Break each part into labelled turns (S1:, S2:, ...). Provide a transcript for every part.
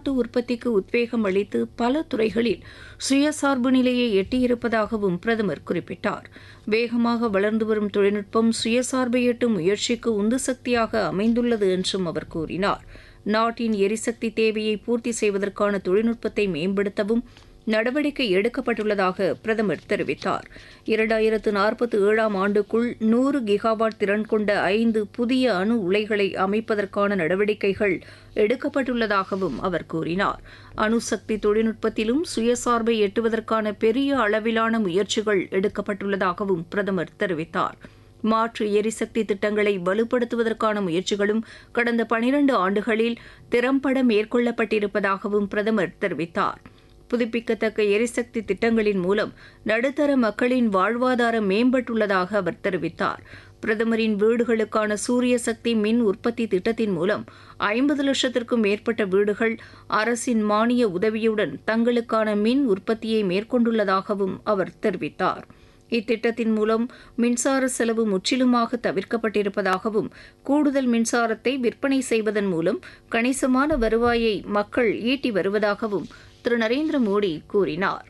S1: உள்நாட்டு உற்பத்திக்கு உத்வேகம் அளித்து பல துறைகளில் சுயசார்பு நிலையை எட்டியிருப்பதாகவும் பிரதமர் குறிப்பிட்டார் வேகமாக வளர்ந்து வரும் தொழில்நுட்பம் சுயசார்பை எட்டும் முயற்சிக்கு உந்து சக்தியாக அமைந்துள்ளது என்றும் அவர் கூறினார் நாட்டின் எரிசக்தி தேவையை பூர்த்தி செய்வதற்கான தொழில்நுட்பத்தை மேம்படுத்தவும் நடவடிக்கை எடுக்கப்பட்டுள்ளதாக பிரதமர் தெரிவித்தார் இரண்டாயிரத்து நாற்பத்தி ஏழாம் ஆண்டுக்குள் நூறு கிகாவாட் திறன் கொண்ட ஐந்து புதிய அணு உலைகளை அமைப்பதற்கான நடவடிக்கைகள் எடுக்கப்பட்டுள்ளதாகவும் அவர் கூறினார் அணுசக்தி தொழில்நுட்பத்திலும் சுயசார்பை எட்டுவதற்கான பெரிய அளவிலான முயற்சிகள் எடுக்கப்பட்டுள்ளதாகவும் பிரதமர் தெரிவித்தார் மாற்று எரிசக்தி திட்டங்களை வலுப்படுத்துவதற்கான முயற்சிகளும் கடந்த பனிரண்டு ஆண்டுகளில் திறம்பட மேற்கொள்ளப்பட்டிருப்பதாகவும் பிரதமர் தெரிவித்தார் புதுப்பிக்கத்தக்க எரிசக்தி திட்டங்களின் மூலம் நடுத்தர மக்களின் வாழ்வாதாரம் மேம்பட்டுள்ளதாக அவர் தெரிவித்தார் பிரதமரின் வீடுகளுக்கான சூரிய சக்தி மின் உற்பத்தி திட்டத்தின் மூலம் ஐம்பது லட்சத்திற்கும் மேற்பட்ட வீடுகள் அரசின் மானிய உதவியுடன் தங்களுக்கான மின் உற்பத்தியை மேற்கொண்டுள்ளதாகவும் அவர் தெரிவித்தார் இத்திட்டத்தின் மூலம் மின்சார செலவு முற்றிலுமாக தவிர்க்கப்பட்டிருப்பதாகவும் கூடுதல் மின்சாரத்தை விற்பனை செய்வதன் மூலம் கணிசமான வருவாயை மக்கள் ஈட்டி வருவதாகவும் திரு நரேந்திர மோடி கூறினார்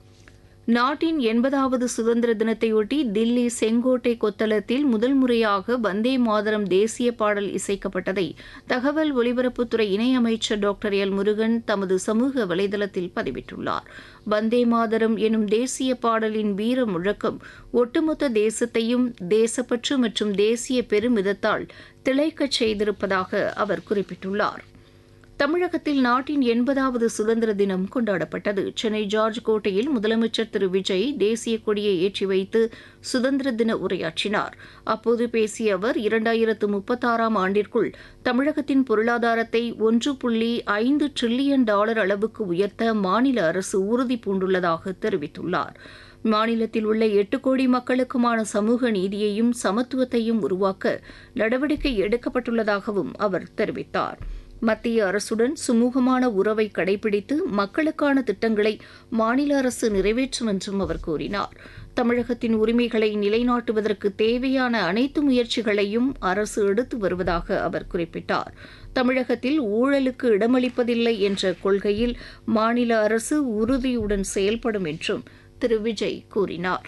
S1: நாட்டின் எண்பதாவது சுதந்திர தினத்தையொட்டி தில்லி செங்கோட்டை கொத்தளத்தில் முதல் முறையாக வந்தே மாதரம் தேசிய பாடல் இசைக்கப்பட்டதை தகவல் ஒலிபரப்புத்துறை இணையமைச்சர் டாக்டர் எல் முருகன் தமது சமூக வலைதளத்தில் பதிவிட்டுள்ளார் வந்தே மாதரம் எனும் தேசிய பாடலின் வீர முழக்கம் ஒட்டுமொத்த தேசத்தையும் தேசப்பற்று மற்றும் தேசிய பெருமிதத்தால் திளைக்கச் செய்திருப்பதாக அவர் குறிப்பிட்டுள்ளார் தமிழகத்தில் நாட்டின் எண்பதாவது சுதந்திர தினம் கொண்டாடப்பட்டது சென்னை ஜார்ஜ் கோட்டையில் முதலமைச்சர் திரு விஜய் தேசிய கொடியை ஏற்றி வைத்து சுதந்திர தின உரையாற்றினார் அப்போது பேசிய அவர் இரண்டாயிரத்து முப்பத்தாறாம் ஆண்டிற்குள் தமிழகத்தின் பொருளாதாரத்தை ஒன்று புள்ளி ஐந்து டிரில்லியன் டாலர் அளவுக்கு உயர்த்த மாநில அரசு உறுதி பூண்டுள்ளதாக தெரிவித்துள்ளார் மாநிலத்தில் உள்ள எட்டு கோடி மக்களுக்குமான சமூக நீதியையும் சமத்துவத்தையும் உருவாக்க நடவடிக்கை எடுக்கப்பட்டுள்ளதாகவும் அவர் தெரிவித்தார் மத்திய அரசுடன் சுமூகமான உறவை கடைபிடித்து மக்களுக்கான திட்டங்களை மாநில அரசு நிறைவேற்றும் என்றும் அவர் கூறினார் தமிழகத்தின் உரிமைகளை நிலைநாட்டுவதற்கு தேவையான அனைத்து முயற்சிகளையும் அரசு எடுத்து வருவதாக அவர் குறிப்பிட்டார் தமிழகத்தில் ஊழலுக்கு இடமளிப்பதில்லை என்ற கொள்கையில் மாநில அரசு உறுதியுடன் செயல்படும் என்றும் திரு விஜய் கூறினார்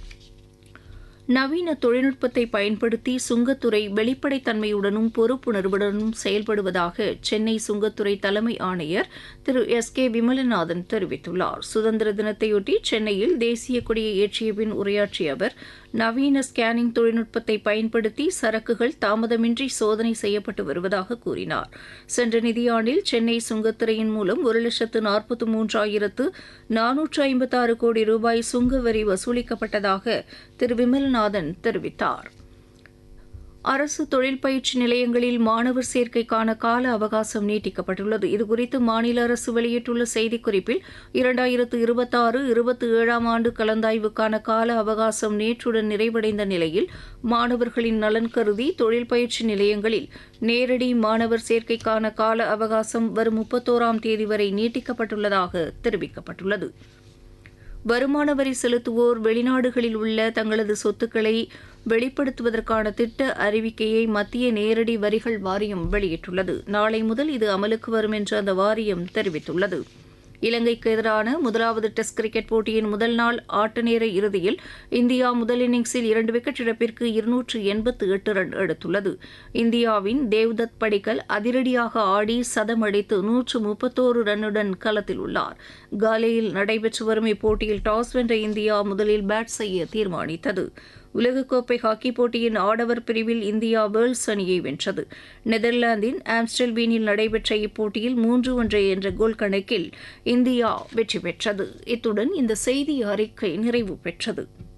S1: நவீன தொழில்நுட்பத்தை பயன்படுத்தி சுங்கத்துறை வெளிப்படைத்தன்மையுடனும் பொறுப்புணர்வுடனும் செயல்படுவதாக சென்னை சுங்கத்துறை தலைமை ஆணையர் திரு எஸ் கே விமலநாதன் தெரிவித்துள்ளார் சுதந்திர தினத்தையொட்டி சென்னையில் தேசிய கொடியை ஏற்றிய பின் உரையாற்றிய அவர் நவீன ஸ்கேனிங் தொழில்நுட்பத்தை பயன்படுத்தி சரக்குகள் தாமதமின்றி சோதனை செய்யப்பட்டு வருவதாக கூறினார் சென்ற நிதியாண்டில் சென்னை சுங்கத்துறையின் மூலம் ஒரு லட்சத்து நாற்பத்தி மூன்றாயிரத்து நானூற்று ஐம்பத்தாறு கோடி ரூபாய் சுங்க வரி வசூலிக்கப்பட்டதாக திரு விமல்நாதன் தெரிவித்தார் அரசு தொழில் பயிற்சி நிலையங்களில் மாணவர் சேர்க்கைக்கான கால அவகாசம் நீட்டிக்கப்பட்டுள்ளது இதுகுறித்து மாநில அரசு வெளியிட்டுள்ள செய்திக்குறிப்பில் இரண்டாயிரத்து இருபத்தாறு இருபத்தி ஏழாம் ஆண்டு கலந்தாய்வுக்கான கால அவகாசம் நேற்றுடன் நிறைவடைந்த நிலையில் மாணவர்களின் நலன் கருதி தொழில் பயிற்சி நிலையங்களில் நேரடி மாணவர் சேர்க்கைக்கான கால அவகாசம் வரும் முப்பத்தோராம் தேதி வரை நீட்டிக்கப்பட்டுள்ளதாக தெரிவிக்கப்பட்டுள்ளது வருமான வரி செலுத்துவோர் வெளிநாடுகளில் உள்ள தங்களது சொத்துக்களை வெளிப்படுத்துவதற்கான திட்ட அறிவிக்கையை மத்திய நேரடி வரிகள் வாரியம் வெளியிட்டுள்ளது நாளை முதல் இது அமலுக்கு வரும் என்று அந்த வாரியம் தெரிவித்துள்ளது இலங்கைக்கு எதிரான முதலாவது டெஸ்ட் கிரிக்கெட் போட்டியின் முதல் நாள் ஆட்ட நேர இறுதியில் இந்தியா முதல் இன்னிங்ஸில் இரண்டு விக்கெட் இழப்பிற்கு இருநூற்று எண்பத்து எட்டு ரன் எடுத்துள்ளது இந்தியாவின் தேவ்தத் படிக்கல் அதிரடியாக ஆடி சதம் அடித்து நூற்று முப்பத்தோரு ரன்னுடன் களத்தில் உள்ளார் காலேயில் நடைபெற்று வரும் இப்போட்டியில் டாஸ் வென்ற இந்தியா முதலில் பேட் செய்ய தீர்மானித்தது உலகக்கோப்பை ஹாக்கி போட்டியின் ஆடவர் பிரிவில் இந்தியா வேர்ல்ஸ் அணியை வென்றது நெதர்லாந்தின் ஆம்ஸ்டல்பீனில் நடைபெற்ற இப்போட்டியில் மூன்று ஒன்றை என்ற கோல் கணக்கில் இந்தியா வெற்றி பெற்றது இத்துடன் இந்த செய்தி அறிக்கை நிறைவு பெற்றது